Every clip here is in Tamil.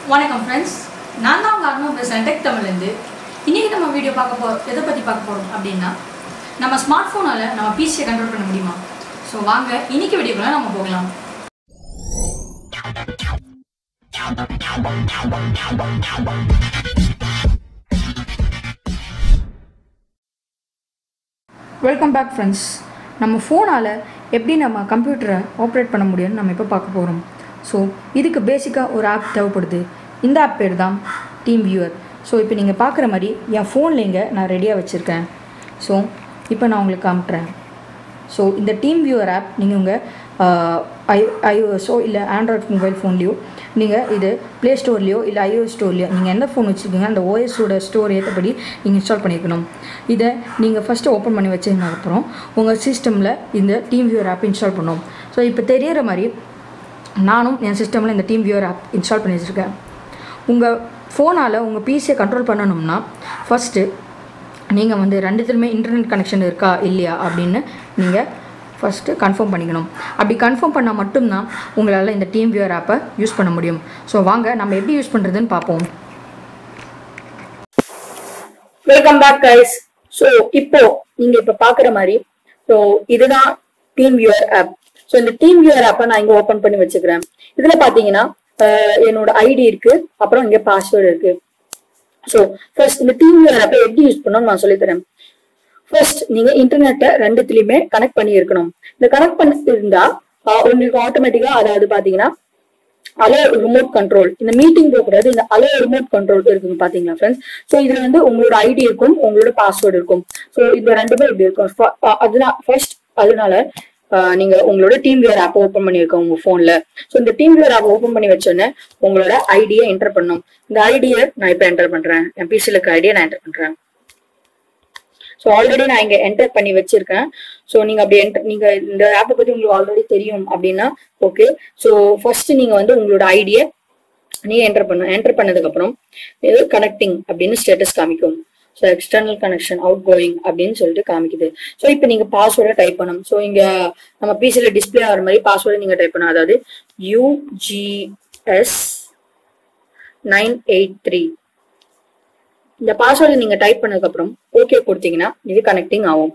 வணக்கம் ஃப்ரெண்ட்ஸ் நான் தான் உங்கள் அருணா பேசுகிறேன் டெக் தமிழ்லேருந்து இன்றைக்கி நம்ம வீடியோ பார்க்க போ எதை பற்றி பார்க்க போகிறோம் அப்படின்னா நம்ம ஸ்மார்ட் ஃபோனால் நம்ம பிசியை கண்ட்ரோல் பண்ண முடியுமா ஸோ வாங்க இன்னைக்கு வீடியோக்குள்ள நம்ம போகலாம் வெல்கம் பேக் ஃப்ரெண்ட்ஸ் நம்ம ஃபோனால் எப்படி நம்ம கம்ப்யூட்டரை ஆப்ரேட் பண்ண முடியும்னு நம்ம இப்போ பார்க்க போகிறோம் ஸோ இதுக்கு பேசிக்காக ஒரு ஆப் தேவைப்படுது இந்த ஆப் பேர் தான் டீம் வியூவர் ஸோ இப்போ நீங்கள் பார்க்குற மாதிரி என் ஃபோனில் இங்கே நான் ரெடியாக வச்சுருக்கேன் ஸோ இப்போ நான் உங்களுக்கு காமிட்டுறேன் ஸோ இந்த டீம் வியூவர் ஆப் நீங்கள் உங்கள் ஐ ஐஓஎஸோ இல்லை ஆண்ட்ராய்ட் மொபைல் ஃபோன்லேயோ நீங்கள் இது ப்ளே ஸ்டோர்லேயோ இல்லை ஐஓஎஸ் ஸ்டோர்லையோ நீங்கள் எந்த ஃபோன் வச்சுருக்கீங்க அந்த ஓஎஸோட ஸ்டோர் ஏற்றபடி நீங்கள் இன்ஸ்டால் பண்ணியிருக்கணும் இதை நீங்கள் ஃபஸ்ட்டு ஓப்பன் பண்ணி வச்சதுக்கப்புறம் உங்கள் சிஸ்டமில் இந்த டீம் வியூவர் ஆப் இன்ஸ்டால் பண்ணணும் ஸோ இப்போ தெரியற மாதிரி நானும் என் சிஸ்டமில் இந்த டீம் வியூவர் ஆப் இன்ஸ்டால் பண்ணி வச்சுருக்கேன் உங்கள் ஃபோனால் உங்கள் பிசியை கண்ட்ரோல் பண்ணணும்னா ஃபஸ்ட்டு நீங்கள் வந்து ரெண்டுத்துலையுமே இன்டர்நெட் கனெக்ஷன் இருக்கா இல்லையா அப்படின்னு நீங்கள் ஃபஸ்ட்டு கன்ஃபார்ம் பண்ணிக்கணும் அப்படி கன்ஃபார்ம் பண்ணால் மட்டும்தான் உங்களால் இந்த டீம் வியூவர் ஆப்பை யூஸ் பண்ண முடியும் ஸோ வாங்க நம்ம எப்படி யூஸ் பண்ணுறதுன்னு பார்ப்போம் வெல்கம் பேக் கைஸ் ஸோ இப்போ நீங்க இப்ப பாக்குற மாதிரி ஸோ இதுதான் டீம் வியூவர் ஆப் ஸோ இந்த டீம் வியூவர் ஆப்பை நான் இங்க ஓபன் பண்ணி வச்சுக்கிறேன் இதுல பாத்தீங்கன்னா அஹ், என்னோட ஐடி இருக்கு அப்புறம் இங்க பாஸ்வேர்டு இருக்கு ஸோ ஃபர்ஸ்ட் இந்த டீம் வியூவர் ஆப்பை எப்படி யூஸ் பண்ணணும்னு நான் சொல்லித்தரேன் ஃபர்ஸ்ட் நீங்க இன்டர்நெட்டை ரெண்டுத்துலயுமே கனெக்ட் பண்ணி இருக்கணும் இந்த கனெக்ட் பண்ணி இருந்தா அஹ், உங்களுக்கு ஆட்டோமேட்டிக்கா அதாவது பாத்தீங்கன்னா அலோ ரிமோட் கண்ட்ரோல் இந்த மீட்டிங் போகக்கூடாது இந்த அலோ ரிமோட் கண்ட்ரோல் இருக்குங்க பாத்தீங்களா ஃப்ரெண்ட்ஸ் ஸோ இதுல வந்து உங்களோட ஐடி இருக்கும் உங்களோட பாஸ்வேர்டு இருக்கும் ஸோ இது ரெண்டுமே இப்படி இருக்கும் Fa- அஹ் அதனால ஃபர்ஸ்ட் அதனால அஹ் நீங்க உங்களோட டீம் வியர் ஆப் ஓப்பன் பண்ணிருக்கோம் உங்க போன்ல ஸோ இந்த டீம் வியர் ஆப் ஓப்பன் பண்ணி வச்சோன்னே உங்களோட ஐடியை என்டர் பண்ணும் இந்த ஐடியை நான் இப்போ என்டர் பண்றேன் என் பிசில இருக்க ஐடியை நான் என்டர் பண்றேன் ஸோ ஆல்ரெடி நான் இங்க என்டர் பண்ணி வச்சிருக்கேன் ஸோ நீங்க அப்படி என்டர் நீங்க இந்த ஆப்பை பத்தி உங்களுக்கு ஆல்ரெடி தெரியும் அப்படின்னா ஓகே ஸோ ஃபர்ஸ்ட் நீங்க வந்து உங்களோட ஐடியை நீங்க என்டர் பண்ண என்டர் பண்ணதுக்கு அப்புறம் இது கனெக்டிங் அப்படின்னு ஸ்டேட்டஸ் காமிக்கும் so external connection outgoing அப்படின்னு சொல்லிட்டு காமிக்குது ஸோ இப்போ நீங்க பாஸ்வேர்டை டைப் பண்ணணும் ஸோ இங்க நம்ம பிசியில் டிஸ்பிளே ஆகிற மாதிரி பாஸ்வேர்டை நீங்க டைப் பண்ணணும் அதாவது யூஜிஎஸ் நைன் எயிட் த்ரீ இந்த பாஸ்வேர்டை நீங்க டைப் பண்ணதுக்கு அப்புறம் ஓகே கொடுத்தீங்கன்னா இது கனெக்டிங் ஆகும்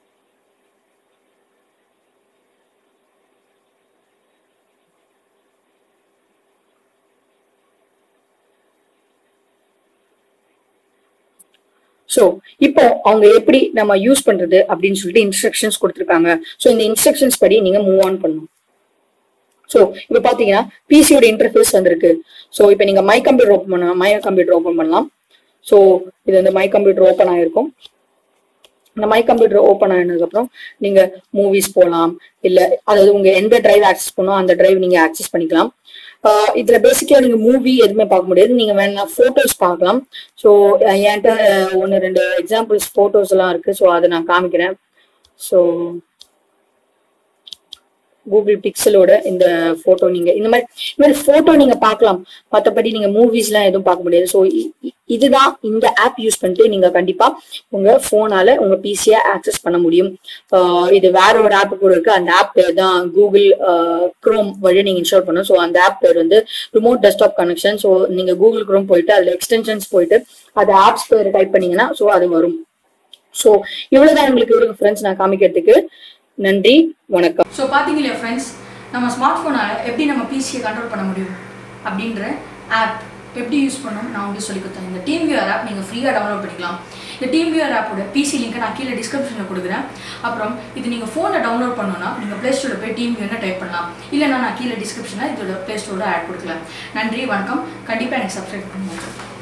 சோ இப்போ அவங்க எப்படி நம்ம யூஸ் பண்றது அப்படின்னு சொல்லிட்டு இன்ஸ்ட்ரக்ஷன்ஸ் கொடுத்துருக்காங்க சோ இந்த இன்ஸ்ட்ரக்ஷன்ஸ் படி நீங்க மூவ் ஆன் பண்ணணும் சோ இப்போ பாத்தீங்கன்னா பிசியோட இன்டர்ஃபேஸ் வந்திருக்கு சோ இப்போ நீங்க மை கம்ப்யூட்டர் ஓப்பன் பண்ணலாம் மை கம்ப்யூட்டர் ஓப்பன் பண்ணலாம் சோ இது வந்து மை கம்ப்யூட்டர் ஓப்பன் ஆயிருக்கும் இந்த மை கம்ப்யூட்டர் ஓப்பன் ஆனதுக்கு அப்புறம் நீங்க மூவிஸ் போகலாம் இல்ல அதாவது உங்க எந்த டிரைவ் ஆக்சஸ் பண்ணோ அந்த டிரைவ் நீங்க ஆக்சஸ் பண்ணிக்கலாம் ஆஹ் இதுல பேசிக்கா நீங்க மூவி எதுவுமே பார்க்க முடியாது நீங்க வேணா போட்டோஸ் பார்க்கலாம் ஸோ என்கிட்ட ஒன்று ரெண்டு எக்ஸாம்பிள்ஸ் போட்டோஸ் எல்லாம் இருக்கு ஸோ அதை நான் காமிக்கிறேன் ஸோ கூகுள் பிக்சலோட இந்த போட்டோ நீங்க இந்த மாதிரி இந்த மாதிரி போட்டோ நீங்க பார்க்கலாம் மற்றபடி நீங்க மூவிஸ் எல்லாம் எதுவும் பார்க்க முடியாது ஸோ இதுதான் இந்த ஆப் யூஸ் பண்ணிட்டு நீங்க கண்டிப்பா உங்க போனால உங்க பிசியை ஆக்சஸ் பண்ண முடியும் ஆஹ் இது வேற ஒரு ஆப் கூட இருக்கு அந்த ஆப் பேர் தான் கூகுள் குரோம் வழி நீங்க இன்ஸ்டால் பண்ணணும் ஸோ அந்த ஆப் பேர் வந்து ரிமோட் டெஸ்க்டாப் கனெக்ஷன் ஸோ நீங்க கூகுள் குரோம் போயிட்டு அதுல எக்ஸ்டென்ஷன்ஸ் போயிட்டு அது ஆப்ஸ் பேர் டைப் பண்ணீங்கன்னா ஸோ அது வரும் ஸோ இவ்வளவுதான் உங்களுக்கு இருக்கு ஃப்ரெண்ட்ஸ் நான் காமிக்கிறதுக்கு நன்றி வணக்கம் ஸோ பார்த்தீங்க இல்லையா ஃப்ரெண்ட்ஸ் நம்ம ஸ்மார்ட் ஃபோனால் எப்படி நம்ம பிசியை கண்ட்ரோல் பண்ண முடியும் அப்படின்ற ஆப் எப்படி யூஸ் பண்ணணும் நான் உங்களுக்கு சொல்லி கொடுத்தேன் இந்த டீம் வியூர் ஆப் நீங்கள் ஃப்ரீயாக டவுன்லோட் பண்ணிக்கலாம் இந்த டீம் வியூர் ஆப்போட பிசி லிங்கை நான் கீழே டிஸ்கிரிப்ஷனில் கொடுக்குறேன் அப்புறம் இது நீங்கள் ஃபோனில் டவுன்லோட் பண்ணணும்னா நீங்கள் ப்ளே ஸ்டோரில் போய் டீம் வியூர்னு டைப் பண்ணலாம் இல்லைன்னா நான் கீழே டிஸ்கிரிப்ஷனில் இதோட ப்ளே ஸ்டோரில் ஆட் கொடுக்கலாம் நன்றி வணக்கம் கண்டிப்பாக எனக்கு சப்ஸ்கிரைப் பண்ணுங்கள்